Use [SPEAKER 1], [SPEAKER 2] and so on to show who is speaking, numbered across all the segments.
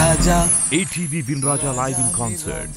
[SPEAKER 1] Raja
[SPEAKER 2] ATV Vinraja live in concert.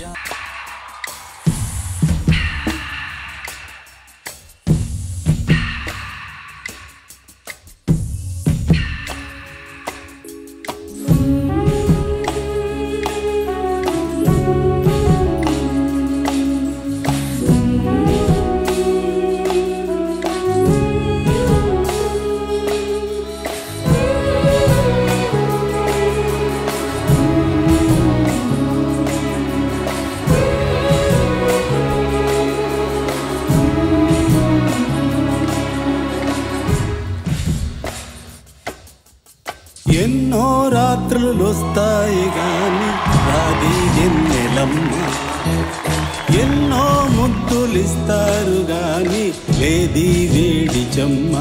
[SPEAKER 3] ఎన్నో రాత్రులు వస్తాయి గాని రాది ఎన్నెలమ్మ ఎన్నో ముద్దులిస్తారు గాని లేది వేడి చెమ్మ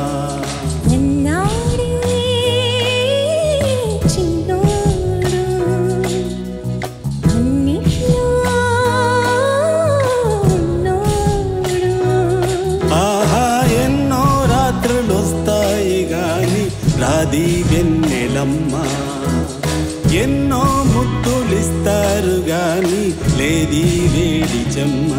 [SPEAKER 4] ఎన్నాడే చిన్నోడు అన్నిట్లో ఉన్నోడు
[SPEAKER 3] ఆహా ఎన్నో రాత్రులు వస్తాయి గాని రాది వెన్నెలమ్మ ఎన్నో ముద్దులిస్తారు గాని లేది వేడి చెమ్మ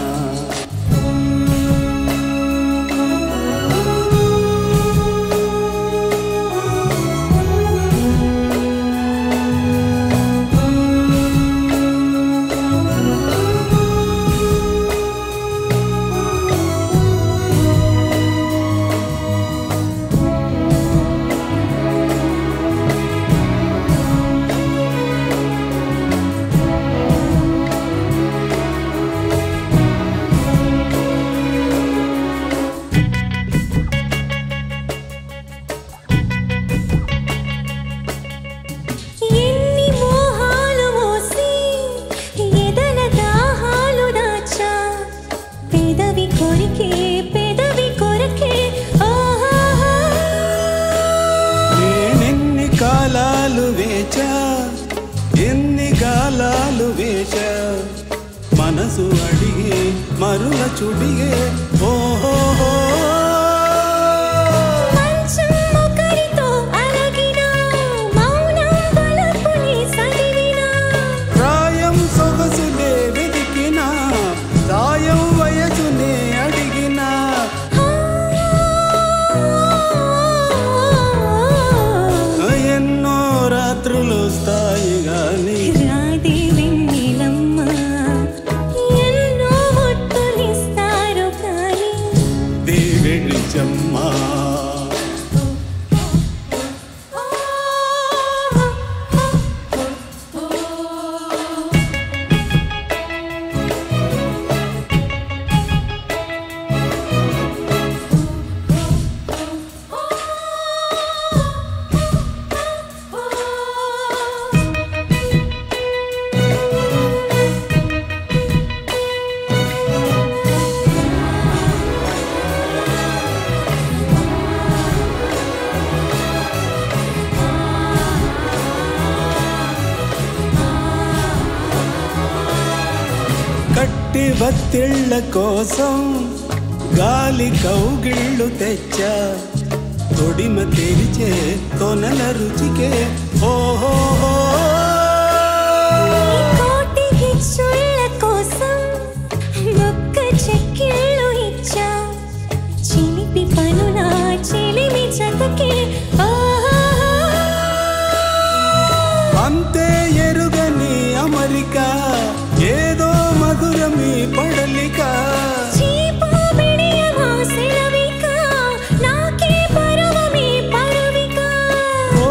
[SPEAKER 4] ఎన్ని మోహాలు మోసి ఎదల దాహాలు దాచా పెదవి కొరికే పెదవి కొరకే ఆహా
[SPEAKER 3] నేనెన్ని కాలాలు వేచా ఎన్ని కాలాలు వేచా మనసు అడిగే మరుల చుడిగే ఓహో
[SPEAKER 4] మంచం ఒకరితో అలగినా మౌనం బలపుని సదివినా
[SPEAKER 3] ప్రాయం సొగసులే వెతికినా సాయం వయసునే అడిగినా ఎన్నో రాత్రులు వస్తాయి గాని
[SPEAKER 4] రాధే వెన్నెలమ్మ ఎన్నో ముద్దులిస్తారు కానీ
[SPEAKER 3] దేవెడి చెమ్మా కట్టి బత్తిళ్ళ కోసం గాలి కౌగిళ్ళు తెచ్చా తొడిమ తెరిచే కొనల రుచికే ఓహో
[SPEAKER 4] కోటి గిచ్చుళ్ళ కోసం ఒక్క చెక్కిళ్ళు ఇచ్చా చిలిపి పనుల చిలిమి జతకి
[SPEAKER 3] అంతే ఎరుగని అమరిక ఏదో మధురమి పడలిక
[SPEAKER 4] చీపు బిడియమా సెలవిక నాకే పరవమి పరవిక
[SPEAKER 3] ఓ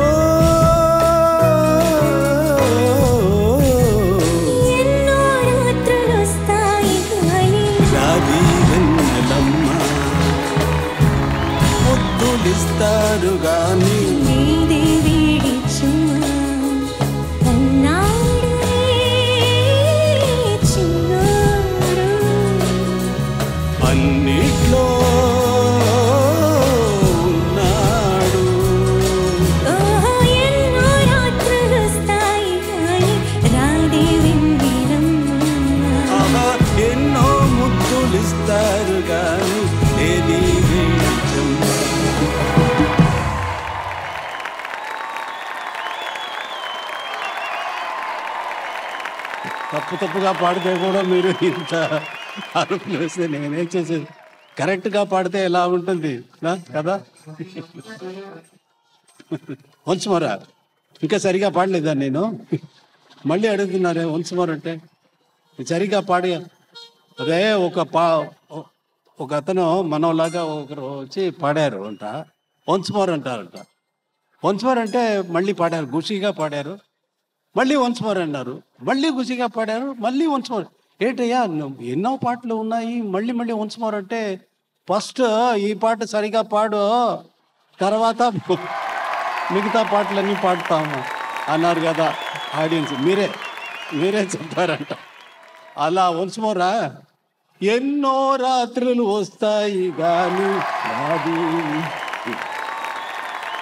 [SPEAKER 4] ఎన్నో రాత్రులొస్తాయి కానీ
[SPEAKER 3] రాది వెన్నెలమ్మ ముద్దులిస్తారు గాని
[SPEAKER 4] నీదే వేడి చుమ్మా అన్నాడే చిన్నోడు
[SPEAKER 3] అన్నిట్లో ఉన్నాడు
[SPEAKER 4] ఓహో ఎన్నో రాత్రులొస్తాయి కానీ రాదే వెన్నెలమ్మ
[SPEAKER 3] ఆహా, ఎన్నో ముద్దులిస్తారు గాని ఏది వేడి చెమ్మ తప్పు తప్పుగా పాడితే కూడా మీరు ఇంత అరుపులు వేస్తే నేనేం చేసేది కరెక్ట్గా పాడితే ఎలా ఉంటుంది నా? కదా వన్స్ మరా ఇంకా సరిగా పాడలేదా నేను మళ్ళీ అడుగుతున్నారే వన్స్ మోర్ అంటే సరిగా పాడి అదే ఒక పా ఒక అతను మనోలాగా ఒకరు వచ్చి పాడారు అంట వన్స్ మోర్ అంటారంట వన్స్ మోర్ అంటే మళ్ళీ పాడారు గుషిగా పాడారు మళ్ళీ వన్స్ మోర్ అన్నారు మళ్ళీ గుషిగా పాడారు మళ్ళీ వన్స్ మోర్ ఏంటయ్యా నువ్వు ఎన్నో పాటలు ఉన్నాయి మళ్ళీ మళ్ళీ వన్స్ మోర్ అంటే ఫస్ట్ ఈ పాట సరిగా పాడు తర్వాత మిగతా పాటలన్నీ పాడతాము అన్నారు కదా ఆడియన్స్ మీరే మీరే చెప్పారంట అలా వన్స్ మోరా ఎన్నో రాత్రులు వస్తాయి కానీ రాదు